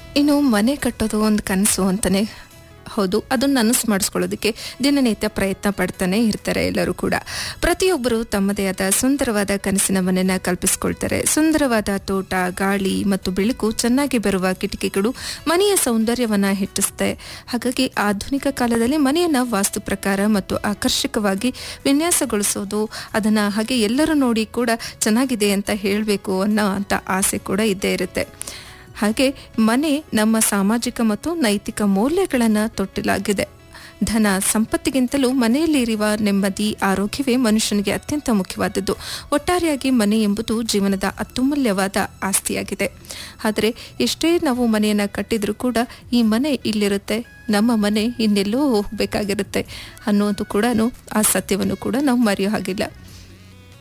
ಇನ್ನು ಮನೆ ಕಟ್ಟೋದು ಒಂದು ಕನಸು ಅಂತಾನೆ ಹೌದು ಅದನ್ನು ನನಸು ಮಾಡಿಸ್ಕೊಳ್ಳೋದಕ್ಕೆ ದಿನನಿತ್ಯ ಪ್ರಯತ್ನ ಪಡ್ತಾನೆ ಇರ್ತಾರೆ ಎಲ್ಲರೂ ಕೂಡ ಪ್ರತಿಯೊಬ್ಬರು ತಮ್ಮದೇ ಆದ ಸುಂದರವಾದ ಕನಸಿನ ಮನೆಯನ್ನ ಕಲ್ಪಿಸ್ಕೊಳ್ತಾರೆ ಸುಂದರವಾದ ತೋಟ ಗಾಳಿ ಮತ್ತು ಬೆಳಕು ಚೆನ್ನಾಗಿ ಬರುವ ಕಿಟಕಿಗಳು ಮನೆಯ ಸೌಂದರ್ಯವನ್ನ ಹೆಚ್ಚಿಸುತ್ತೆ ಹಾಗಾಗಿ ಆಧುನಿಕ ಕಾಲದಲ್ಲಿ ಮನೆಯನ್ನ ವಾಸ್ತು ಪ್ರಕಾರ ಮತ್ತು ಆಕರ್ಷಕವಾಗಿ ವಿನ್ಯಾಸಗೊಳಿಸೋದು ಅದನ್ನ ಹಾಗೆ ಎಲ್ಲರೂ ನೋಡಿ ಕೂಡ ಚೆನ್ನಾಗಿದೆ ಅಂತ ಹೇಳಬೇಕು ಅನ್ನೋ ಅಂತ ಆಸೆ ಕೂಡ ಇದ್ದೇ ಇರುತ್ತೆ ಹಾಗೆ ಮನೆ ನಮ್ಮ ಸಾಮಾಜಿಕ ಮತ್ತು ನೈತಿಕ ಮೌಲ್ಯಗಳನ್ನು ತೊಟ್ಟಿಲಾಗಿದೆ ಧನ ಸಂಪತ್ತಿಗಿಂತಲೂ ಮನೆಯಲ್ಲಿ ಇರುವ ನೆಮ್ಮದಿ ಆರೋಗ್ಯವೇ ಮನುಷ್ಯನಿಗೆ ಅತ್ಯಂತ ಮುಖ್ಯವಾದದ್ದು ಒಟ್ಟಾರೆಯಾಗಿ ಮನೆ ಎಂಬುದು ಜೀವನದ ಅತ್ಯಮೂಲ್ಯವಾದ ಆಸ್ತಿಯಾಗಿದೆ ಆದರೆ ಎಷ್ಟೇ ನಾವು ಮನೆಯನ್ನು ಕಟ್ಟಿದ್ರೂ ಕೂಡ ಈ ಮನೆ ಇಲ್ಲಿರುತ್ತೆ ನಮ್ಮ ಮನೆ ಇನ್ನೆಲ್ಲೋ ಹೋಗಬೇಕಾಗಿರುತ್ತೆ ಅನ್ನೋದು ಕೂಡ ಆ ಸತ್ಯವನ್ನು ಕೂಡ ನಾವು ಮರೆಯೋ ಹಾಗಿಲ್ಲ